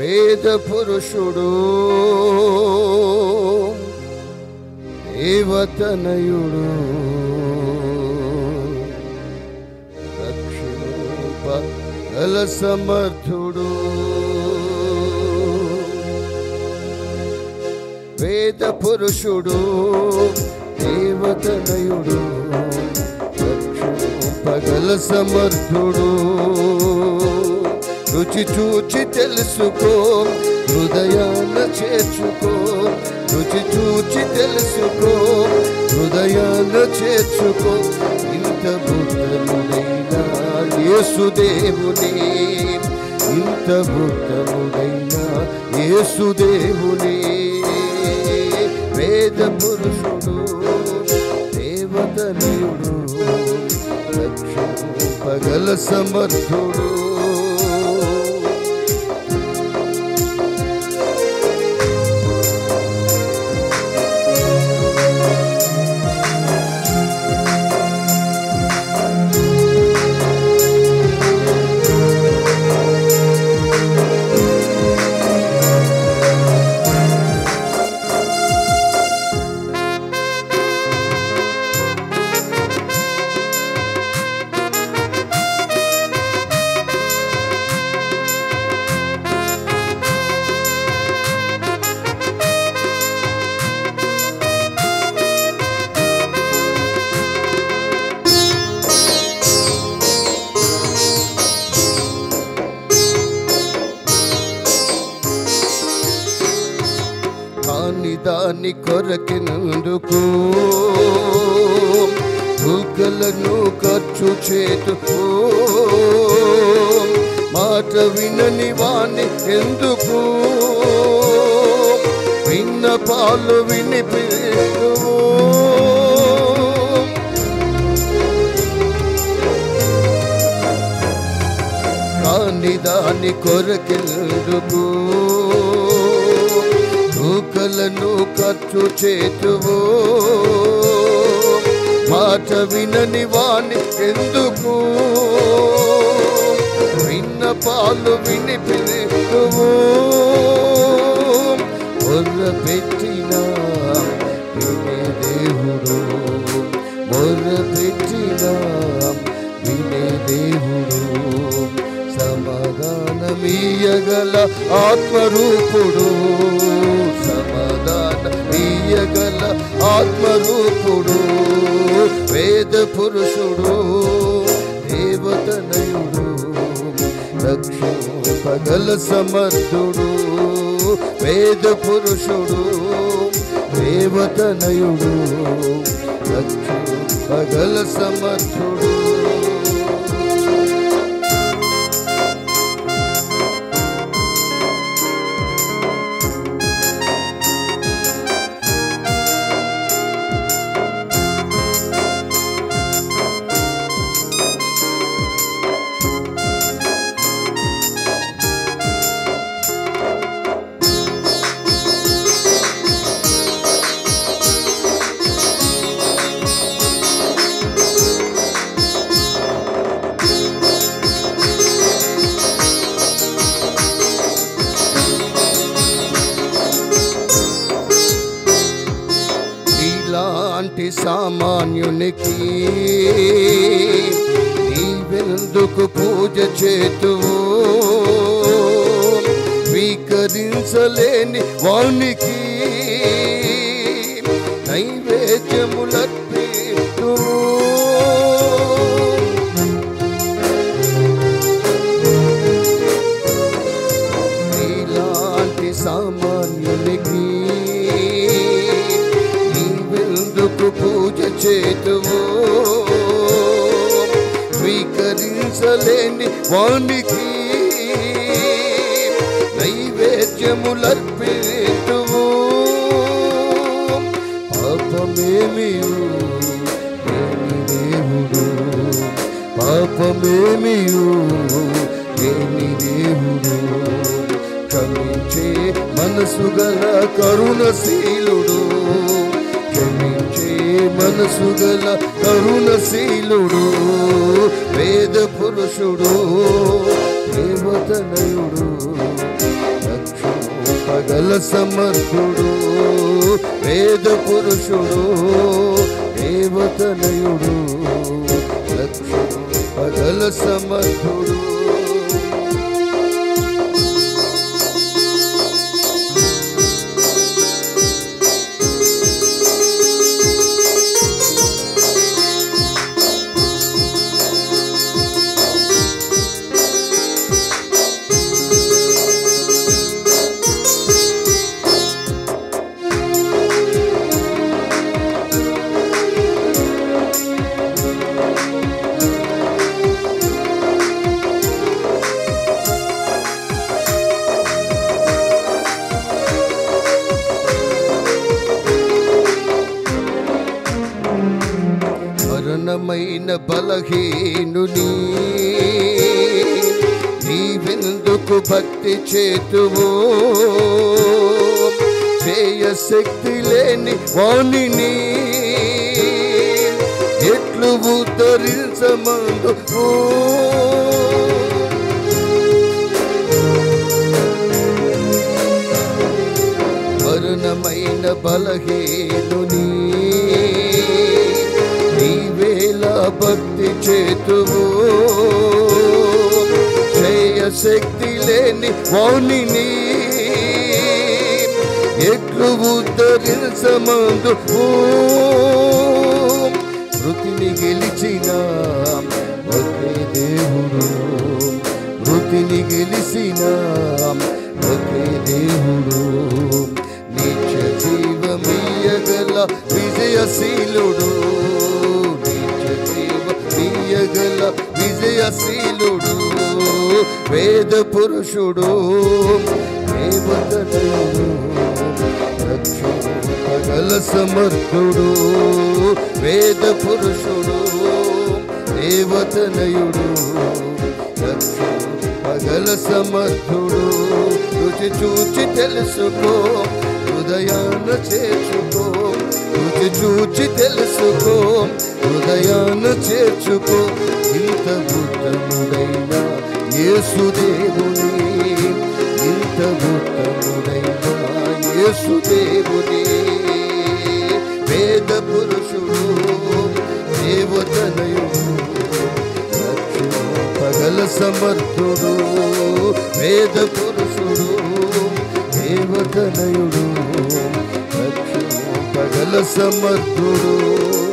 వేద పురుషుడు దేవతనయుడు రక్షింప గల సమర్థుడు వేద పురుషుడు దేవతనయుడు రక్షింపగల సమర్థుడు రుచి చూచి తెలుసుకో హృదయాన చేర్చుకో రుచి చూచి తెలుసుకో హృదయాన చేర్చుకో ఇంత బుద్ధముడైనా యేసుదేవుని ఇంత బుద్ధముడైనా యేసుదేవుని వేద పురుషుడు దేవతనయుడు రక్షింపగల సమర్థుడు కాని దాని కొరకినందుకు భూకలను ఖర్చు చేతుకు మాట వినని వాణ్ణి ఎందుకు విన్న పాలు వినిపించు కాని దాని కొరకెందుకు నూకలను ఖర్చు చేతువు మాట వినని వాణి ఎందుకు విన్న పాలు వినిపించువు మొర్ర పెట్టిన వినే దేవుడు మొర్ర పెట్టిన వినే దేవుడు సమాధానమీయగల ఆత్మరూపుడు సమాధానమీయగల ఆత్మరూపుడు వేద పురుషుడు దేవతనయుడు రక్షింపగల సమర్థుడు వేద పురుషుడు దేవతనయుడు రక్షింపగల సమర్థుడు ఇలాంటి సామాన్యునికి నీవెందుకు పూజ చేతువు స్వీకరించలేని వానికి నైవేద్యములర్పితు నీలాంటి సామాన్యునికి నీవెందుకు పూజ చేతువు స్వీకరించలేని వానికి నైవేద్యములర్పితువు పాపమేమియు లేని దేవుడు పాపమేమియు లేని దేవుడు క్షమించే మనసు గల కరుణశీలుడు క్షమించే మనసు గల కరుణశీలుడు వేద పురుషుడు దేవతనయుడు పగల సమర్థుడు వేద పురుషుడు దేవతనయుడు రక్షకుడు పగల సమర్థుడు మరణమైన బలహీనుని నీవెందుకు భక్తి చేతువు చేయ శక్తి లేని వాణిని ఎట్లు ఉద్ధరించమందు మరణమైన బలహీనుని నీవేళ భక్తి చేతువు చేయ శక్తి లేని వాణిని ఎట్లు ఉద్ధరించమందు మృతిని గెలిచిన ఒకే దేవుడు మృతిని గెలిచిన ఒకే దేవుడు నిత్య జీవమీయగల విజయశీలుడు నిత్య జీవమీయగల విజయశీలుడు వేద పురుషుడు దేవతనయుడు రక్షగల సమర్థుడు వేద పురుషుడు దేవతనయుడు పగల సమర్థుడు రుచి చూచి తెలుసుకో హృదయాన చేర్చుకో రుచి చూచి తెలుసుకో హృదయాన చేర్చుకో ఇంత బుద్ధముడైన యేసుదేవుని ఇంత బుద్ధముడైన యేసుదేవుని వేద పురుషుడు దేవతనయుడు పగల సమర్థుడు వేద పురుషుడు దేవతనయుడు పగల సమర్థుడు